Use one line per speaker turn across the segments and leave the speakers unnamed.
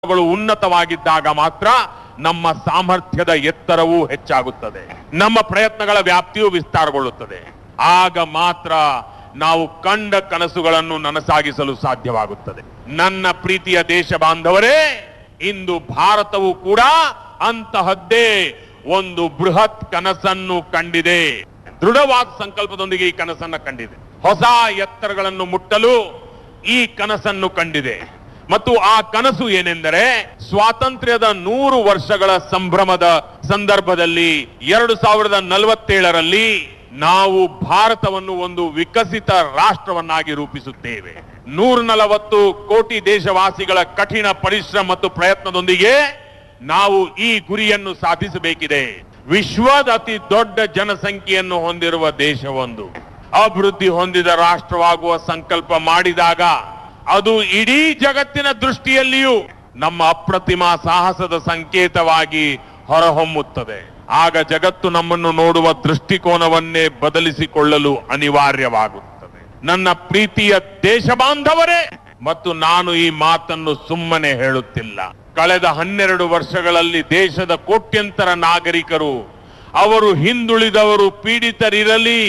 ಗಳು ಉನ್ನತವಾಗಿದ್ದಾಗ ಮಾತ್ರ ನಮ್ಮ ಸಾಮರ್ಥ್ಯದ ಎತ್ತರವೂ ಹೆಚ್ಚಾಗುತ್ತದೆ ನಮ್ಮ ಪ್ರಯತ್ನಗಳ ವ್ಯಾಪ್ತಿಯೂ ವಿಸ್ತಾರಗೊಳ್ಳುತ್ತದೆ ಆಗ ಮಾತ್ರ ನಾವು ಕಂಡ ಕನಸುಗಳನ್ನು ನನಸಾಗಿಸಲು ಸಾಧ್ಯವಾಗುತ್ತದೆ ನನ್ನ ಪ್ರೀತಿಯ ದೇಶ ಬಾಂಧವರೇ ಇಂದು ಭಾರತವು ಕೂಡ ಅಂತಹದ್ದೇ ಒಂದು ಬೃಹತ್ ಕನಸನ್ನು ಕಂಡಿದೆ ದೃಢವಾದ ಸಂಕಲ್ಪದೊಂದಿಗೆ ಈ ಕನಸನ್ನ ಕಂಡಿದೆ ಹೊಸ ಎತ್ತರಗಳನ್ನು ಮುಟ್ಟಲು ಈ ಕನಸನ್ನು ಕಂಡಿದೆ ಮತ್ತು ಆ ಕನಸು ಏನೆಂದರೆ ಸ್ವಾತಂತ್ರ್ಯದ ನೂರು ವರ್ಷಗಳ ಸಂಭ್ರಮದ ಸಂದರ್ಭದಲ್ಲಿ ಎರಡು ಸಾವಿರದ ನಲವತ್ತೇಳರಲ್ಲಿ ನಾವು ಭಾರತವನ್ನು ಒಂದು ವಿಕಸಿತ ರಾಷ್ಟ್ರವನ್ನಾಗಿ ರೂಪಿಸುತ್ತೇವೆ ನೂರ ನಲವತ್ತು ಕೋಟಿ ದೇಶವಾಸಿಗಳ ಕಠಿಣ ಪರಿಶ್ರಮ ಮತ್ತು ಪ್ರಯತ್ನದೊಂದಿಗೆ ನಾವು ಈ ಗುರಿಯನ್ನು ಸಾಧಿಸಬೇಕಿದೆ ವಿಶ್ವದ ಅತಿ ದೊಡ್ಡ ಜನಸಂಖ್ಯೆಯನ್ನು ಹೊಂದಿರುವ ದೇಶವೊಂದು ಅಭಿವೃದ್ಧಿ ಹೊಂದಿದ ರಾಷ್ಟ್ರವಾಗುವ ಸಂಕಲ್ಪ ಮಾಡಿದಾಗ ಅದು ಇಡೀ ಜಗತ್ತಿನ ದೃಷ್ಟಿಯಲ್ಲಿಯೂ ನಮ್ಮ ಅಪ್ರತಿಮ ಸಾಹಸದ ಸಂಕೇತವಾಗಿ ಹೊರಹೊಮ್ಮುತ್ತದೆ ಆಗ ಜಗತ್ತು ನಮ್ಮನ್ನು ನೋಡುವ ದೃಷ್ಟಿಕೋನವನ್ನೇ ಬದಲಿಸಿಕೊಳ್ಳಲು ಅನಿವಾರ್ಯವಾಗುತ್ತದೆ ನನ್ನ ಪ್ರೀತಿಯ ದೇಶ ಬಾಂಧವರೇ ಮತ್ತು ನಾನು ಈ ಮಾತನ್ನು ಸುಮ್ಮನೆ ಹೇಳುತ್ತಿಲ್ಲ ಕಳೆದ ಹನ್ನೆರಡು ವರ್ಷಗಳಲ್ಲಿ ದೇಶದ ಕೋಟ್ಯಂತರ ನಾಗರಿಕರು ಅವರು ಹಿಂದುಳಿದವರು ಪೀಡಿತರಿರಲಿ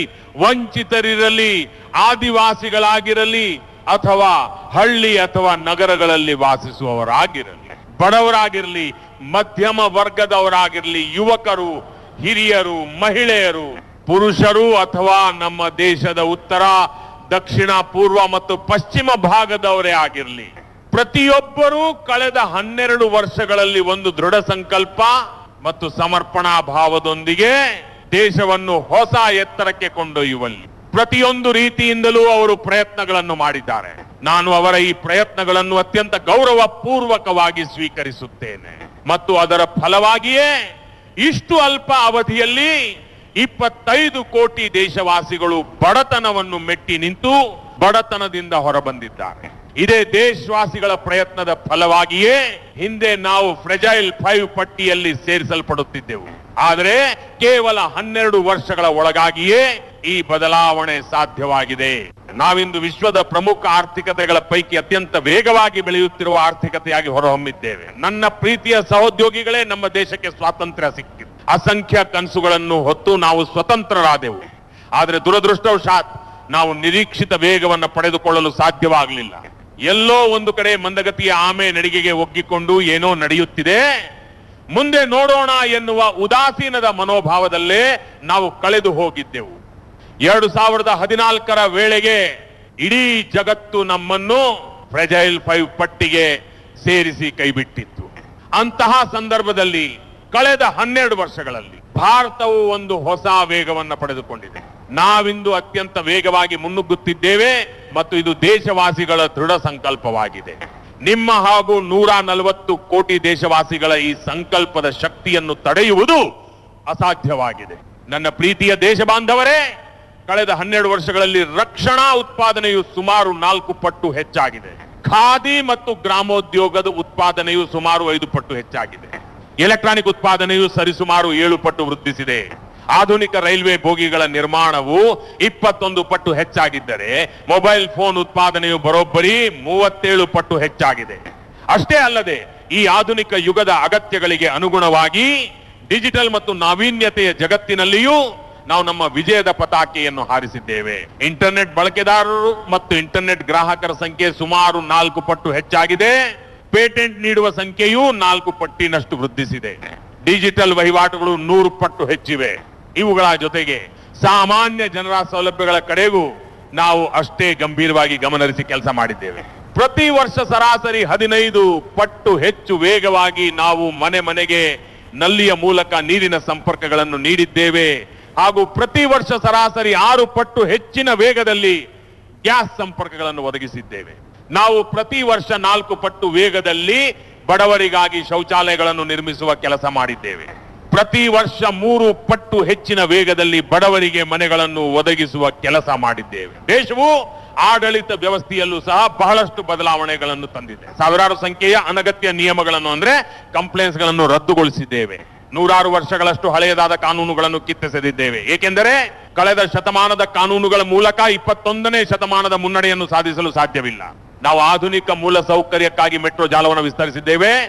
ವಂಚಿತರಿರಲಿ ಆದಿವಾಸಿಗಳಾಗಿರಲಿ ಅಥವಾ ಹಳ್ಳಿ ಅಥವಾ ನಗರಗಳಲ್ಲಿ ವಾಸಿಸುವವರಾಗಿರಲಿ ಬಡವರಾಗಿರಲಿ ಮಧ್ಯಮ ವರ್ಗದವರಾಗಿರಲಿ ಯುವಕರು ಹಿರಿಯರು ಮಹಿಳೆಯರು ಪುರುಷರು ಅಥವಾ ನಮ್ಮ ದೇಶದ ಉತ್ತರ ದಕ್ಷಿಣ ಪೂರ್ವ ಮತ್ತು ಪಶ್ಚಿಮ ಭಾಗದವರೇ ಆಗಿರಲಿ ಪ್ರತಿಯೊಬ್ಬರೂ ಕಳೆದ ಹನ್ನೆರಡು ವರ್ಷಗಳಲ್ಲಿ ಒಂದು ದೃಢ ಸಂಕಲ್ಪ ಮತ್ತು ಸಮರ್ಪಣಾ ಭಾವದೊಂದಿಗೆ ದೇಶವನ್ನು ಹೊಸ ಎತ್ತರಕ್ಕೆ ಕೊಂಡೊಯ್ಯುವಲ್ಲಿ ಪ್ರತಿಯೊಂದು ರೀತಿಯಿಂದಲೂ ಅವರು ಪ್ರಯತ್ನಗಳನ್ನು ಮಾಡಿದ್ದಾರೆ ನಾನು ಅವರ ಈ ಪ್ರಯತ್ನಗಳನ್ನು ಅತ್ಯಂತ ಗೌರವ ಪೂರ್ವಕವಾಗಿ ಸ್ವೀಕರಿಸುತ್ತೇನೆ ಮತ್ತು ಅದರ ಫಲವಾಗಿಯೇ ಇಷ್ಟು ಅಲ್ಪ ಅವಧಿಯಲ್ಲಿ ಇಪ್ಪತ್ತೈದು ಕೋಟಿ ದೇಶವಾಸಿಗಳು ಬಡತನವನ್ನು ಮೆಟ್ಟಿ ನಿಂತು ಬಡತನದಿಂದ ಹೊರಬಂದಿದ್ದಾರೆ ಇದೇ ದೇಶವಾಸಿಗಳ ಪ್ರಯತ್ನದ ಫಲವಾಗಿಯೇ ಹಿಂದೆ ನಾವು ಫ್ರೆಜೈಲ್ ಫೈವ್ ಪಟ್ಟಿಯಲ್ಲಿ ಸೇರಿಸಲ್ಪಡುತ್ತಿದ್ದೆವು ಆದರೆ ಕೇವಲ ಹನ್ನೆರಡು ವರ್ಷಗಳ ಒಳಗಾಗಿಯೇ ಈ ಬದಲಾವಣೆ ಸಾಧ್ಯವಾಗಿದೆ ನಾವಿಂದು ವಿಶ್ವದ ಪ್ರಮುಖ ಆರ್ಥಿಕತೆಗಳ ಪೈಕಿ ಅತ್ಯಂತ ವೇಗವಾಗಿ ಬೆಳೆಯುತ್ತಿರುವ ಆರ್ಥಿಕತೆಯಾಗಿ ಹೊರಹೊಮ್ಮಿದ್ದೇವೆ ನನ್ನ ಪ್ರೀತಿಯ ಸಹೋದ್ಯೋಗಿಗಳೇ ನಮ್ಮ ದೇಶಕ್ಕೆ ಸ್ವಾತಂತ್ರ್ಯ ಸಿಕ್ಕಿದೆ ಅಸಂಖ್ಯ ಕನಸುಗಳನ್ನು ಹೊತ್ತು ನಾವು ಸ್ವತಂತ್ರರಾದೆವು ಆದರೆ ದುರದೃಷ್ಟವಶಾತ್ ನಾವು ನಿರೀಕ್ಷಿತ ವೇಗವನ್ನು ಪಡೆದುಕೊಳ್ಳಲು ಸಾಧ್ಯವಾಗಲಿಲ್ಲ ಎಲ್ಲೋ ಒಂದು ಕಡೆ ಮಂದಗತಿಯ ಆಮೆ ನಡಿಗೆಗೆ ಒಗ್ಗಿಕೊಂಡು ಏನೋ ನಡೆಯುತ್ತಿದೆ ಮುಂದೆ ನೋಡೋಣ ಎನ್ನುವ ಉದಾಸೀನದ ಮನೋಭಾವದಲ್ಲೇ ನಾವು ಕಳೆದು ಹೋಗಿದ್ದೆವು ಎರಡು ಸಾವಿರದ ಹದಿನಾಲ್ಕರ ವೇಳೆಗೆ ಇಡೀ ಜಗತ್ತು ನಮ್ಮನ್ನು ಫ್ರೆಜೈಲ್ ಫೈವ್ ಪಟ್ಟಿಗೆ ಸೇರಿಸಿ ಕೈಬಿಟ್ಟಿತ್ತು ಅಂತಹ ಸಂದರ್ಭದಲ್ಲಿ ಕಳೆದ ಹನ್ನೆರಡು ವರ್ಷಗಳಲ್ಲಿ ಭಾರತವು ಒಂದು ಹೊಸ ವೇಗವನ್ನು ಪಡೆದುಕೊಂಡಿದೆ ನಾವಿಂದು ಅತ್ಯಂತ ವೇಗವಾಗಿ ಮುನ್ನುಗ್ಗುತ್ತಿದ್ದೇವೆ ಮತ್ತು ಇದು ದೇಶವಾಸಿಗಳ ದೃಢ ಸಂಕಲ್ಪವಾಗಿದೆ ನಿಮ್ಮ ಹಾಗೂ ನೂರ ನಲವತ್ತು ಕೋಟಿ ದೇಶವಾಸಿಗಳ ಈ ಸಂಕಲ್ಪದ ಶಕ್ತಿಯನ್ನು ತಡೆಯುವುದು ಅಸಾಧ್ಯವಾಗಿದೆ ನನ್ನ ಪ್ರೀತಿಯ ದೇಶ ಬಾಂಧವರೇ ಕಳೆದ ಹನ್ನೆರಡು ವರ್ಷಗಳಲ್ಲಿ ರಕ್ಷಣಾ ಉತ್ಪಾದನೆಯು ಸುಮಾರು ನಾಲ್ಕು ಪಟ್ಟು ಹೆಚ್ಚಾಗಿದೆ ಖಾದಿ ಮತ್ತು ಗ್ರಾಮೋದ್ಯೋಗದ ಉತ್ಪಾದನೆಯು ಸುಮಾರು ಐದು ಪಟ್ಟು ಹೆಚ್ಚಾಗಿದೆ ಎಲೆಕ್ಟ್ರಾನಿಕ್ ಉತ್ಪಾದನೆಯು ಸರಿಸುಮಾರು ಏಳು ಪಟ್ಟು ವೃದ್ಧಿಸಿದೆ ಆಧುನಿಕ ರೈಲ್ವೆ ಬೋಗಿಗಳ ನಿರ್ಮಾಣವು ಇಪ್ಪತ್ತೊಂದು ಪಟ್ಟು ಹೆಚ್ಚಾಗಿದ್ದರೆ ಮೊಬೈಲ್ ಫೋನ್ ಉತ್ಪಾದನೆಯು ಬರೋಬ್ಬರಿ ಮೂವತ್ತೇಳು ಪಟ್ಟು ಹೆಚ್ಚಾಗಿದೆ ಅಷ್ಟೇ ಅಲ್ಲದೆ ಈ ಆಧುನಿಕ ಯುಗದ ಅಗತ್ಯಗಳಿಗೆ ಅನುಗುಣವಾಗಿ ಡಿಜಿಟಲ್ ಮತ್ತು ನಾವೀನ್ಯತೆಯ ಜಗತ್ತಿನಲ್ಲಿಯೂ ನಾವು ನಮ್ಮ ವಿಜಯದ ಪತಾಕೆಯನ್ನು ಹಾರಿಸಿದ್ದೇವೆ ಇಂಟರ್ನೆಟ್ ಬಳಕೆದಾರರು ಮತ್ತು ಇಂಟರ್ನೆಟ್ ಗ್ರಾಹಕರ ಸಂಖ್ಯೆ ಸುಮಾರು ನಾಲ್ಕು ಪಟ್ಟು ಹೆಚ್ಚಾಗಿದೆ ಪೇಟೆಂಟ್ ನೀಡುವ ಸಂಖ್ಯೆಯೂ ನಾಲ್ಕು ಪಟ್ಟಿನಷ್ಟು ವೃದ್ಧಿಸಿದೆ ಡಿಜಿಟಲ್ ವಹಿವಾಟುಗಳು ನೂರು ಪಟ್ಟು ಹೆಚ್ಚಿವೆ ಇವುಗಳ ಜೊತೆಗೆ ಸಾಮಾನ್ಯ ಜನರ ಸೌಲಭ್ಯಗಳ ಕಡೆಗೂ ನಾವು ಅಷ್ಟೇ ಗಂಭೀರವಾಗಿ ಗಮನಹರಿಸಿ ಕೆಲಸ ಮಾಡಿದ್ದೇವೆ ಪ್ರತಿ ವರ್ಷ ಸರಾಸರಿ ಹದಿನೈದು ಪಟ್ಟು ಹೆಚ್ಚು ವೇಗವಾಗಿ ನಾವು ಮನೆ ಮನೆಗೆ ನಲ್ಲಿಯ ಮೂಲಕ ನೀರಿನ ಸಂಪರ್ಕಗಳನ್ನು ನೀಡಿದ್ದೇವೆ ಹಾಗೂ ಪ್ರತಿ ವರ್ಷ ಸರಾಸರಿ ಆರು ಪಟ್ಟು ಹೆಚ್ಚಿನ ವೇಗದಲ್ಲಿ ಗ್ಯಾಸ್ ಸಂಪರ್ಕಗಳನ್ನು ಒದಗಿಸಿದ್ದೇವೆ ನಾವು ಪ್ರತಿ ವರ್ಷ ನಾಲ್ಕು ಪಟ್ಟು ವೇಗದಲ್ಲಿ ಬಡವರಿಗಾಗಿ ಶೌಚಾಲಯಗಳನ್ನು ನಿರ್ಮಿಸುವ ಕೆಲಸ ಮಾಡಿದ್ದೇವೆ ಪ್ರತಿ ವರ್ಷ ಮೂರು ಪಟ್ಟು ಹೆಚ್ಚಿನ ವೇಗದಲ್ಲಿ ಬಡವರಿಗೆ ಮನೆಗಳನ್ನು ಒದಗಿಸುವ ಕೆಲಸ ಮಾಡಿದ್ದೇವೆ ದೇಶವು ಆಡಳಿತ ವ್ಯವಸ್ಥೆಯಲ್ಲೂ ಸಹ ಬಹಳಷ್ಟು ಬದಲಾವಣೆಗಳನ್ನು ತಂದಿದೆ ಸಾವಿರಾರು ಸಂಖ್ಯೆಯ ಅನಗತ್ಯ ನಿಯಮಗಳನ್ನು ಅಂದ್ರೆ ಕಂಪ್ಲೇಂಟ್ಸ್ ಗಳನ್ನು ರದ್ದುಗೊಳಿಸಿದ್ದೇವೆ ನೂರಾರು ವರ್ಷಗಳಷ್ಟು ಹಳೆಯದಾದ ಕಾನೂನುಗಳನ್ನು ಕಿತ್ತೆಸೆದಿದ್ದೇವೆ ಏಕೆಂದರೆ ಕಳೆದ ಶತಮಾನದ ಕಾನೂನುಗಳ ಮೂಲಕ ಇಪ್ಪತ್ತೊಂದನೇ ಶತಮಾನದ ಮುನ್ನಡೆಯನ್ನು ಸಾಧಿಸಲು ಸಾಧ್ಯವಿಲ್ಲ ನಾವು ಆಧುನಿಕ ಮೂಲ ಸೌಕರ್ಯಕ್ಕಾಗಿ ಮೆಟ್ರೋ ಜಾಲವನ್ನು ವಿಸ್ತರಿಸಿದ್ದೇವೆ